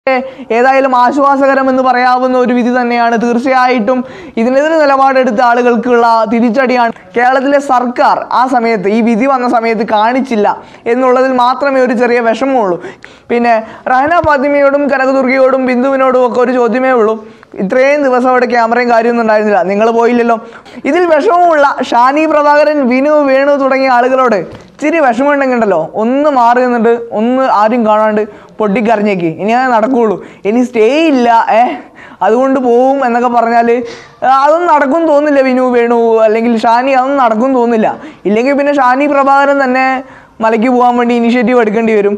ഏതായാലും ആശ്വാസകരം എന്ന് പറയാവുന്ന ഒരു വിധി തന്നെയാണ് തീർച്ചയായിട്ടും ഇതിനെതിരെ നിലപാടെടുത്ത ആളുകൾക്കുള്ള തിരിച്ചടിയാണ് കേരളത്തിലെ സർക്കാർ ആ സമയത്ത് ഈ വിധി വന്ന സമയത്ത് കാണിച്ചില്ല എന്നുള്ളതിൽ മാത്രമേ ഒരു ചെറിയ വിഷമമുള്ളൂ പിന്നെ റഹന ഫാത്തിമയോടും കനകദുർഗയോടും ബിന്ദുവിനോടും ഒക്കെ ഒരു ചോദ്യമേ ഉള്ളൂ ഇത്രയും ദിവസം അവിടെ ക്യാമറയും കാര്യമൊന്നും ഉണ്ടായിരുന്നില്ല നിങ്ങൾ പോയില്ലല്ലോ ഇതിൽ വിഷമമുള്ള ഷാനി പ്രഭാകരൻ വിനു വേണു തുടങ്ങിയ ആളുകളോട് ഇച്ചിരി വിഷമമുണ്ടെങ്കിൽ ഉണ്ടല്ലോ ഒന്ന് മാറി നിന്നിട്ട് ഒന്ന് ആരും കാണാണ്ട് പൊട്ടിക്കരഞ്ഞേക്ക് ഇനി അത് നടക്കുകയുള്ളൂ ഇനി സ്റ്റേ ഇല്ല ഏ അതുകൊണ്ട് പോവും എന്നൊക്കെ പറഞ്ഞാൽ അതൊന്നും നടക്കും തോന്നില്ല വിനു വേണു അല്ലെങ്കിൽ ഷാനി അതൊന്നും നടക്കും തോന്നില്ല ഇല്ലെങ്കിൽ പിന്നെ ഷാനി പ്രഭാകരൻ തന്നെ മലയ്ക്ക് പോകാൻ വേണ്ടി ഇനിഷ്യേറ്റീവ് എടുക്കേണ്ടി വരും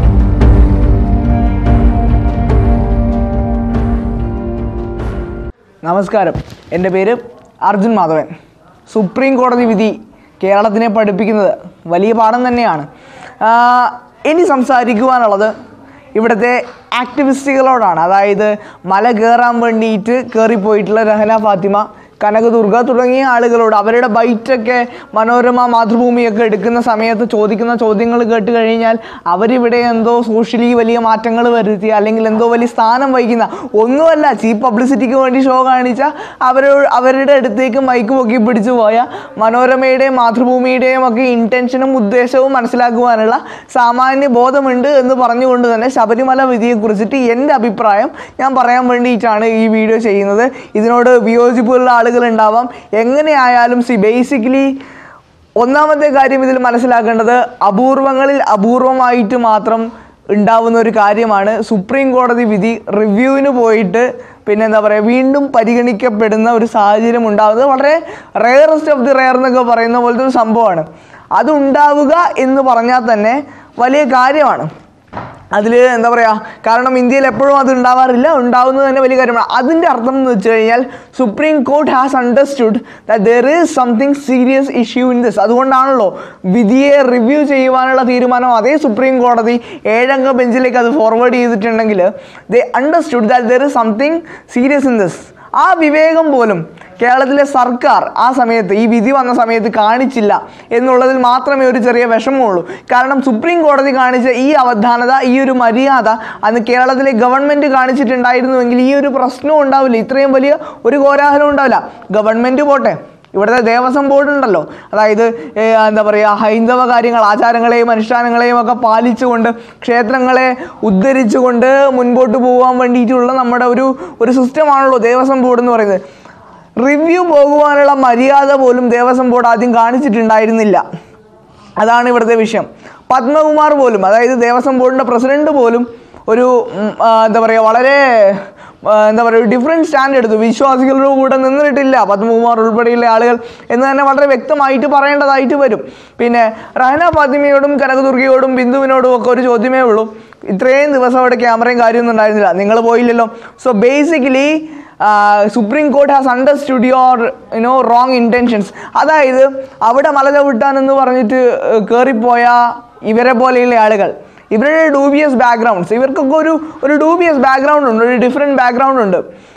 നമസ്കാരം എൻ്റെ പേര് അർജുൻ മാധവൻ സുപ്രീം കോടതി വിധി കേരളത്തിനെ പഠിപ്പിക്കുന്നത് വലിയ പാഠം തന്നെയാണ് ആ, ഇനി സംസാരിക്കുവാനുള്ളത് ഇവിടുത്തെ ആക്ടിവിസ്റ്റുകളോടാണ് അതായത് മല കയറാൻ വേണ്ടിയിട്ട് കയറിപ്പോയിട്ടുള്ള രഹന ഫാത്തിമ കനകദുർഗ തുടങ്ങിയ ആളുകളോട് അവരുടെ ബൈറ്റൊക്കെ മനോരമ മാതൃഭൂമിയൊക്കെ എടുക്കുന്ന സമയത്ത് ചോദിക്കുന്ന ചോദ്യങ്ങൾ കേട്ട് കഴിഞ്ഞാൽ അവരിവിടെ എന്തോ സോഷ്യലി വലിയ മാറ്റങ്ങൾ വരുത്തി അല്ലെങ്കിൽ എന്തോ വലിയ സ്ഥാനം വഹിക്കുന്ന ഒന്നുമല്ല ചീപ്പ് പബ്ലിസിറ്റിക്ക് വേണ്ടി ഷോ കാണിച്ച അവരോ അവരുടെ അടുത്തേക്ക് മൈക്ക് പൊക്കി പിടിച്ചു പോയ മനോരമയുടെയും മാതൃഭൂമിയുടെയും ഒക്കെ ഇൻറ്റൻഷനും ഉദ്ദേശവും മനസ്സിലാക്കുവാനുള്ള സാമാന്യ ബോധമുണ്ട് എന്ന് പറഞ്ഞുകൊണ്ട് തന്നെ ശബരിമല വിധിയെക്കുറിച്ചിട്ട് എൻ്റെ അഭിപ്രായം ഞാൻ പറയാൻ വേണ്ടിയിട്ടാണ് ഈ വീഡിയോ ചെയ്യുന്നത് ഇതിനോട് വിയോജിപ്പുള്ള ആളുകൾ ഉണ്ടാവാം എങ്ങനെയായാലും സി ബേസിക്കലി ഒന്നാമത്തെ കാര്യം ഇതിൽ മനസ്സിലാക്കേണ്ടത് അപൂർവങ്ങളിൽ അപൂർവമായിട്ട് മാത്രം ഉണ്ടാവുന്ന ഒരു കാര്യമാണ് സുപ്രീം കോടതി വിധി റിവ്യൂവിന് പോയിട്ട് പിന്നെ എന്താ പറയുക വീണ്ടും പരിഗണിക്കപ്പെടുന്ന ഒരു സാഹചര്യം ഉണ്ടാകുന്നത് വളരെ റെയറസ്റ്റ് ഓഫ് ദി റെയർ എന്നൊക്കെ പറയുന്ന പോലത്തെ ഒരു സംഭവമാണ് അതുണ്ടാവുക എന്ന് പറഞ്ഞാൽ തന്നെ വലിയ കാര്യമാണ് അതിൽ എന്താ പറയുക കാരണം ഇന്ത്യയിൽ എപ്പോഴും അത് ഉണ്ടാവാറില്ല ഉണ്ടാവുന്നത് തന്നെ വലിയ കാര്യമാണ് അതിൻ്റെ അർത്ഥം എന്ന് വെച്ച് കഴിഞ്ഞാൽ supreme court has understood that there is something serious issue in this അതുകൊണ്ടാണല്ലോ വിധിയെ റിവ്യൂ ചെയ്യുവാനുള്ള തീരുമാനം അതേ സുപ്രീം കോടതി ഏഴംഗ ബെഞ്ചിലേക്ക് അത് ഫോർവേഡ് ചെയ്തിട്ടുണ്ടെങ്കിൽ they understood that there is something serious in this ആ വിവേകം പോലും കേരളത്തിലെ സർക്കാർ ആ സമയത്ത് ഈ വിധി വന്ന സമയത്ത് കാണിച്ചില്ല എന്നുള്ളതിൽ മാത്രമേ ഒരു ചെറിയ വിഷമമുള്ളൂ കാരണം സുപ്രീം കോടതി കാണിച്ച ഈ അവധാനത ഈ ഒരു മര്യാദ അന്ന് കേരളത്തിലെ ഗവൺമെൻറ് കാണിച്ചിട്ടുണ്ടായിരുന്നുവെങ്കിൽ ഈ ഒരു പ്രശ്നവും ഉണ്ടാവില്ല ഇത്രയും വലിയ ഒരു കോലാഹലം ഉണ്ടാവില്ല ഗവൺമെൻറ് പോട്ടെ ഇവിടുത്തെ ദേവസ്വം ബോർഡ് ഉണ്ടല്ലോ അതായത് ഏ, എന്താ പറയുക ഹൈന്ദവ കാര്യങ്ങൾ ആചാരങ്ങളെയും അനുഷ്ഠാനങ്ങളെയും ഒക്കെ പാലിച്ചുകൊണ്ട് ക്ഷേത്രങ്ങളെ ഉദ്ധരിച്ചുകൊണ്ട് മുൻപോട്ട് പോകാൻ വേണ്ടിയിട്ടുള്ള നമ്മുടെ ഒരു ഒരു സിസ്റ്റമാണല്ലോ ദേവസ്വം ബോർഡ് എന്ന് പറയുന്നത് റിവ്യൂ പോകുവാനുള്ള മര്യാദ പോലും ദേവസ്വം ബോർഡ് ആദ്യം കാണിച്ചിട്ടുണ്ടായിരുന്നില്ല അതാണ് ഇവിടുത്തെ വിഷയം പത്മകുമാർ പോലും അതായത് ദേവസ്വം ബോർഡിൻ്റെ പ്രസിഡന്റ് പോലും ഒരു ഉം, ആ, എന്താ പറയുക വളരെ ആ, എന്താ പറയുക ഡിഫറെൻറ്റ് സ്റ്റാൻഡ് എടുത്തു വിശ്വാസികളുടെ കൂടെ നിന്നിട്ടില്ല പത്മകുമാർ ഉൾപ്പെടെയുള്ള ആളുകൾ എന്ന് തന്നെ വളരെ വ്യക്തമായിട്ട് പറയേണ്ടതായിട്ട് വരും പിന്നെ റഹന ഫാത്തിമയോടും കനകദുർഗയോടും ബിന്ദുവിനോടും ഒക്കെ ഒരു ചോദ്യമേ ഉള്ളൂ ഇത്രയും ദിവസം അവിടെ ക്യാമറയും കാര്യമൊന്നും ഉണ്ടായിരുന്നില്ല നിങ്ങൾ പോയില്ലല്ലോ so basically supreme court has understood your you know wrong intentions അതായത് അവിടെ മല ചവിട്ടാൻ എന്ന് പറഞ്ഞിട്ട് ഏഹ്, കയറിപ്പോയ ഇവരെ പോലെയുള്ള ആളുകൾ ഇവരുടെ ഡൂബിയസ് ബാക്ക്ഗ്രൗണ്ട്സ് ഇവർക്കൊക്കെ ഒരു ഒരു ഡൂബിയസ് ബാക്ക്ഗ്രൗണ്ട് ഉണ്ട് ഒരു ഡിഫറെൻറ്റ് ബാക്ക്ഗ്രൗണ്ട് ഉണ്ട്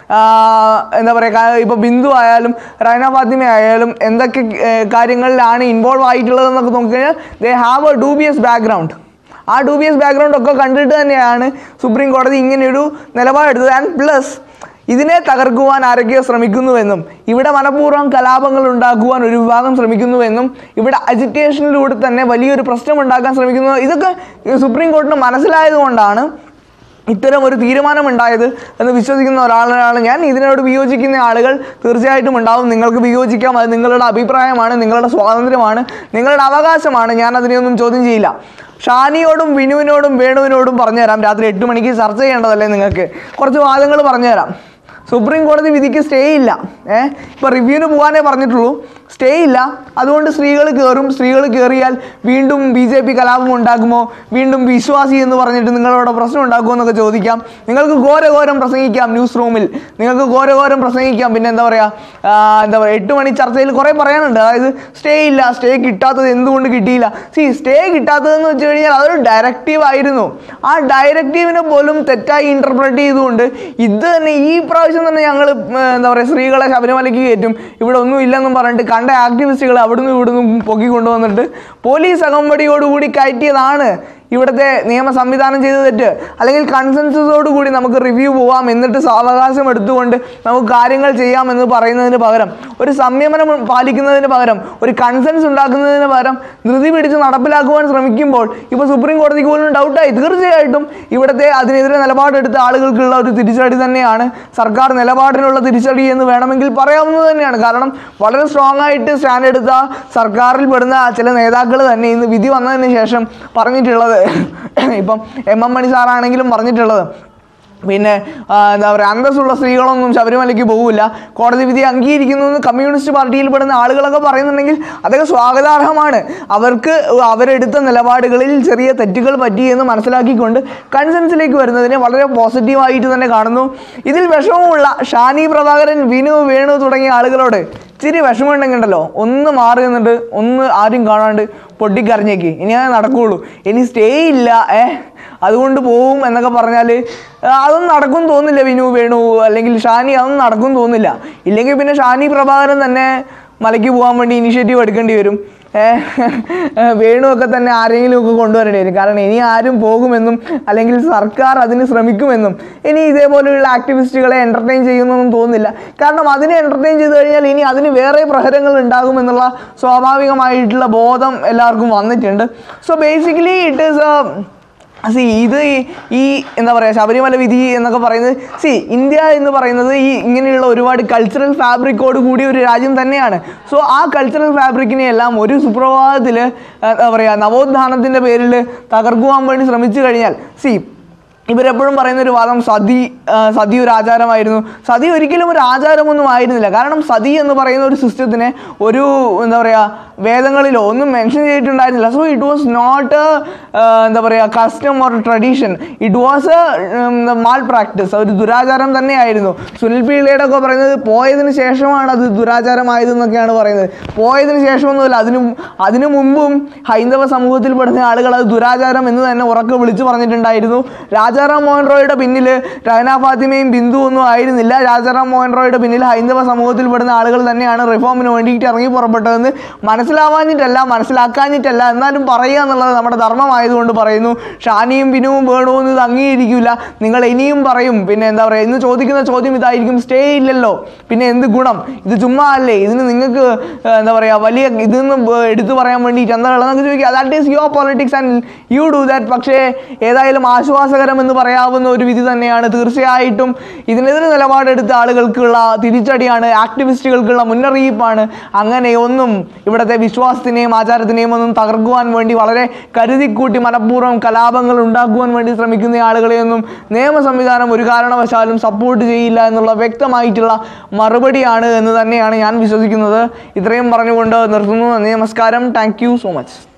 ആഹ്, എന്താ പറയുക ഇപ്പോൾ ബിന്ദു ആയാലും റൈന ഫാത്തിമ ആയാലും എന്തൊക്കെ ഏഹ്, കാര്യങ്ങളിലാണ് ഇൻവോൾവ് ആയിട്ടുള്ളതെന്നൊക്കെ നോക്കിക്കഴിഞ്ഞാൽ they have a dubious background ആ ഡൂബിയസ് ബാക്ക്ഗ്രൗണ്ട് ഒക്കെ കണ്ടിട്ട് തന്നെയാണ് സുപ്രീം കോടതി ഇങ്ങനെയൊരു നിലപാടെടുത്തത് ആൻഡ് പ്ലസ് ഇതിനെ തകർക്കുവാൻ ആരൊക്കെയോ ശ്രമിക്കുന്നുവെന്നും ഇവിടെ മനഃപൂർവ്വം കലാപങ്ങൾ ഉണ്ടാക്കുവാൻ ഒരു വിഭാഗം ശ്രമിക്കുന്നുവെന്നും ഇവിടെ അജിറ്റേഷനിലൂടെ തന്നെ വലിയൊരു പ്രശ്നം ഉണ്ടാക്കാൻ ശ്രമിക്കുന്നു ഇതൊക്കെ സുപ്രീം കോർട്ടിന് മനസ്സിലായതുകൊണ്ടാണ് ഇത്തരം ഒരു തീരുമാനമുണ്ടായത് എന്ന് വിശ്വസിക്കുന്ന ഒരാളാണ് ഞാൻ ഇതിനോട് വിയോജിക്കുന്ന ആളുകൾ തീർച്ചയായിട്ടും ഉണ്ടാവും നിങ്ങൾക്ക് വിയോജിക്കാം അത് നിങ്ങളുടെ അഭിപ്രായമാണ് നിങ്ങളുടെ സ്വാതന്ത്ര്യമാണ് നിങ്ങളുടെ അവകാശമാണ് ഞാൻ അതിനെയൊന്നും ചോദ്യം ചെയ്യില്ല ഷാനിയോടും വിനുവിനോടും വേണുവിനോടും പറഞ്ഞുതരാം രാത്രി എട്ട് മണിക്ക് ചർച്ച ചെയ്യേണ്ടതല്ലേ നിങ്ങൾക്ക് കുറച്ച് വാദങ്ങൾ പറഞ്ഞുതരാം സുപ്രീം കോടതി വിധിക്ക് സ്റ്റേ ഇല്ല ഏഹ് ഇപ്പോൾ റിവ്യൂവിന് പോകാനേ പറഞ്ഞിട്ടുള്ളൂ സ്റ്റേ ഇല്ല അതുകൊണ്ട് സ്ത്രീകൾ കയറും സ്ത്രീകൾ കയറിയാൽ വീണ്ടും ബി ജെ പി കലാപം ഉണ്ടാക്കുമോ വീണ്ടും വിശ്വാസി എന്ന് പറഞ്ഞിട്ട് നിങ്ങളവിടെ പ്രശ്നം ഉണ്ടാക്കുമോ എന്നൊക്കെ ചോദിക്കാം നിങ്ങൾക്ക് ഘോരഘോരം പ്രസംഗിക്കാം ന്യൂസ് റൂമിൽ നിങ്ങൾക്ക് ഘോരഘോരം പ്രസംഗിക്കാം പിന്നെ എന്താ പറയുക എന്താ പറയുക എട്ട് മണി ചർച്ചയിൽ കുറേ പറയാനുണ്ട് അതായത് സ്റ്റേ ഇല്ല സ്റ്റേ കിട്ടാത്തത് എന്തുകൊണ്ട് കിട്ടിയില്ല സി സ്റ്റേ കിട്ടാത്തതെന്ന് വെച്ച് കഴിഞ്ഞാൽ അതൊരു ഡയറക്റ്റീവ് ആയിരുന്നു ആ ഡയറക്റ്റീവിനെ പോലും തെറ്റായി ഇൻ്റർപ്രറ്റ് ചെയ്തുകൊണ്ട് ഇത് തന്നെ ഈ പ്രാവശ്യം തന്നെ ഞങ്ങൾ എന്താ പറയുക സ്ത്രീകളെ ശബരിമലയ്ക്ക് കയറ്റും ഇവിടെ ഒന്നും ഇല്ലെന്നും പറഞ്ഞിട്ട് കണ്ട ആക്ടിവിസ്റ്റുകൾ അവിടുന്ന് ഇവിടുന്ന് പൊക്കി കൊണ്ടുവന്നിട്ട് പോലീസ് അകമ്പടിയോടുകൂടി കയറ്റിയതാണ് ഇവിടുത്തെ നിയമ സംവിധാനം ചെയ്ത തെറ്റ് അല്ലെങ്കിൽ കൺസെൻസസോട് കൂടി നമുക്ക് റിവ്യൂ പോവാം എന്നിട്ട് സാവകാശം എടുത്തുകൊണ്ട് നമുക്ക് കാര്യങ്ങൾ ചെയ്യാം എന്ന് പറയുന്നതിന് പകരം ഒരു സംയമനം പാലിക്കുന്നതിന് പകരം ഒരു കൺസെൻസ് ഉണ്ടാക്കുന്നതിന് പകരം ധൃതി പിടിച്ച് നടപ്പിലാക്കുവാൻ ശ്രമിക്കുമ്പോൾ ഇപ്പോൾ സുപ്രീം കോടതിക്ക് പോലും ഡൗട്ടായി തീർച്ചയായിട്ടും ഇവിടുത്തെ അതിനെതിരെ നിലപാടെടുത്ത ആളുകൾക്കുള്ള ഒരു തിരിച്ചടി തന്നെയാണ് സർക്കാർ നിലപാടിനുള്ള തിരിച്ചടി എന്ന് വേണമെങ്കിൽ പറയാവുന്നത് തന്നെയാണ് കാരണം വളരെ സ്ട്രോങ് ആയിട്ട് സ്റ്റാൻഡ് എടുത്ത സർക്കാരിൽ പെടുന്ന ചില നേതാക്കൾ തന്നെ ഇന്ന് വിധി വന്നതിന് ശേഷം പറഞ്ഞിട്ടുള്ളത് ഇപ്പം എം എം മണി സാറാണെങ്കിലും പറഞ്ഞിട്ടുള്ളത് പിന്നെ ആ, എന്താ പറയുക അന്തസ്സുള്ള സ്ത്രീകളൊന്നും ശബരിമലയ്ക്ക് പോകില്ല കോടതി വിധി അംഗീകരിക്കുന്നു എന്ന് കമ്മ്യൂണിസ്റ്റ് പാർട്ടിയിൽ പെടുന്ന ആളുകളൊക്കെ പറയുന്നുണ്ടെങ്കിൽ അതൊക്കെ സ്വാഗതാർഹമാണ് അവർക്ക് അവരെടുത്ത നിലപാടുകളിൽ ചെറിയ തെറ്റുകൾ പറ്റി എന്ന് മനസ്സിലാക്കിക്കൊണ്ട് കൺസെൻസിലേക്ക് വരുന്നതിനെ വളരെ പോസിറ്റീവായിട്ട് തന്നെ കാണുന്നു ഇതിൽ വിഷമമുള്ള ഷാനി പ്രഭാകരൻ വിനു വേണു തുടങ്ങിയ ആളുകളോട് ഇച്ചിരി വിഷമമുണ്ടെങ്കിൽ ഉണ്ടല്ലോ ഒന്ന് മാറി നിന്നിട്ട് ഒന്ന് ആരും കാണാണ്ട് പൊട്ടിക്കരഞ്ഞേക്ക് ഇനി അത് നടക്കുകയുള്ളൂ ഇനി സ്റ്റേ ഇല്ല ഏ അതുകൊണ്ട് പോവും എന്നൊക്കെ പറഞ്ഞാൽ അതൊന്നും നടക്കും തോന്നില്ല വിനു വേണു അല്ലെങ്കിൽ ഷാനി അതൊന്നും നടക്കും തോന്നില്ല ഇല്ലെങ്കിൽ പിന്നെ ഷാനി പ്രഭാകരൻ തന്നെ മലയ്ക്ക് പോകാൻ വേണ്ടി ഇനിഷ്യേറ്റീവ് എടുക്കേണ്ടി വരും ഏഹ് വേണുവൊക്കെ തന്നെ ആരെങ്കിലും ഒക്കെ കൊണ്ടുവരേണ്ടി വരും കാരണം ഇനി ആരും പോകുമെന്നും അല്ലെങ്കിൽ സർക്കാർ അതിന് ശ്രമിക്കുമെന്നും ഇനി ഇതേപോലെയുള്ള ആക്ടിവിസ്റ്റുകളെ എൻ്റർടൈൻ ചെയ്യുന്നൊന്നും തോന്നുന്നില്ല കാരണം അതിനെ എൻ്റർടൈൻ ചെയ്ത് കഴിഞ്ഞാൽ ഇനി അതിന് വേറെ പ്രഹരങ്ങൾ ഉണ്ടാകുമെന്നുള്ള സ്വാഭാവികമായിട്ടുള്ള ബോധം എല്ലാവർക്കും വന്നിട്ടുണ്ട് so basically it is see ഇത് ഈ- ഈ എന്താ പറയുക ശബരിമല വിധി എന്നൊക്കെ പറയുന്നത് സി ഇന്ത്യ എന്ന് പറയുന്നത് ഈ ഇങ്ങനെയുള്ള ഒരുപാട് കൾച്ചറൽ ഫാബ്രിക്കോട് കൂടിയ ഒരു രാജ്യം തന്നെയാണ് സോ ആ കൾച്ചറൽ ഫാബ്രിക്കിനെ എല്ലാം ഒരു സുപ്രഭാതത്തിൽ എന്താ പറയുക നവോത്ഥാനത്തിൻ്റെ പേരിൽ തകർക്കുവാൻ വേണ്ടി ശ്രമിച്ചു കഴിഞ്ഞാൽ സി ഇവരെപ്പോഴും പറയുന്ന ഒരു വാദം സതി ആ, സതി ഒരു ആചാരമായിരുന്നു സതി ഒരിക്കലും ഒരു ആചാരമൊന്നും ആയിരുന്നില്ല കാരണം സതി എന്ന് പറയുന്ന ഒരു സിസ്റ്റത്തിനെ ഒരു എന്താ പറയുക വേദങ്ങളിലോ ഒന്നും മെൻഷൻ ചെയ്തിട്ടുണ്ടായിരുന്നില്ല സോ ഇറ്റ് വാസ് നോട്ട് എന്താ പറയുക custom or tradition it was a malpractice ഒരു ദുരാചാരം തന്നെയായിരുന്നു സുനിൽ പിള്ളയുടെ ഒക്കെ പറയുന്നത് പോയതിന് ശേഷമാണ് അത് ദുരാചാരമായതെന്നൊക്കെയാണ് പറയുന്നത് പോയതിന് ശേഷമൊന്നുമില്ല അതിനു അതിനു മുമ്പും ഹൈന്ദവ സമൂഹത്തിൽപ്പെടുന്ന ആളുകൾ അത് ദുരാചാരം എന്ന് തന്നെ ഉറക്കെ വിളിച്ചു പറഞ്ഞിട്ടുണ്ടായിരുന്നു രാജാറാം മോഹൻ റോയുടെ പിന്നിൽ രഹന ഫാത്തിമയും ബിന്ദു ഒന്നും ആയിരുന്നില്ല രാജാറാം മോഹൻ റോയുടെ പിന്നിൽ ഹൈന്ദവ സമൂഹത്തിൽപ്പെടുന്ന ആളുകൾ തന്നെയാണ് റിഫോമിന് വേണ്ടിയിട്ട് ഇറങ്ങി പുറപ്പെട്ടതെന്ന് മനസ്സിലാവാഞ്ഞിട്ടല്ല മനസ്സിലാക്കാഞ്ഞിട്ടല്ല എന്നാലും പറയുക എന്നുള്ളത് നമ്മുടെ ധർമ്മമായതുകൊണ്ട് പറയുന്നു ഷാനിയും ബിനുവും വേണുവും ഇത് അംഗീകരിക്കില്ല നിങ്ങൾ ഇനിയും പറയും പിന്നെ എന്താ പറയുക ഇന്ന് ചോദിക്കുന്ന ചോദ്യം ഇതായിരിക്കും സ്റ്റേ ഇല്ലല്ലോ പിന്നെ എന്ത് ഗുണം ഇത് ചുമ്മാ അല്ലേ ഇതിന് നിങ്ങൾക്ക് ഏർ, എന്താ പറയുക വലിയ ഇതൊന്നും എടുത്തു പറയാൻ വേണ്ടിയിട്ട് എന്താ ഉള്ളതെന്നൊക്കെ ചോദിക്കുക that is your politics and you do that പക്ഷേ ഏതായാലും ആശ്വാസകരം എന്ന് പറയാവുന്ന ഒരു വിധി തന്നെയാണ് തീർച്ചയായിട്ടും ഇതിനെതിരെ നിലപാടെടുത്ത ആളുകൾക്കുള്ള തിരിച്ചടിയാണ് ആക്ടിവിസ്റ്റുകൾക്കുള്ള മുന്നറിയിപ്പാണ് അങ്ങനെ ഒന്നും ഇവിടുത്തെ വിശ്വാസത്തിനെയും ആചാരത്തിനെയും ഒന്നും തകർക്കുവാൻ വേണ്ടി വളരെ കരുതിക്കൂട്ടി മനഃപൂർവ്വം കലാപങ്ങൾ ഉണ്ടാക്കുവാൻ വേണ്ടി ശ്രമിക്കുന്ന ആളുകളെയൊന്നും നിയമ സംവിധാനം ഒരു കാരണവശാലും സപ്പോർട്ട് ചെയ്യില്ല എന്നുള്ള വ്യക്തമായിട്ടുള്ള മറുപടിയാണ് എന്ന് തന്നെയാണ് ഞാൻ വിശ്വസിക്കുന്നത് ഇത്രയും പറഞ്ഞുകൊണ്ട് നിർത്തുന്നു നന്ദി നമസ്കാരം താങ്ക് യു സോ മച്ച്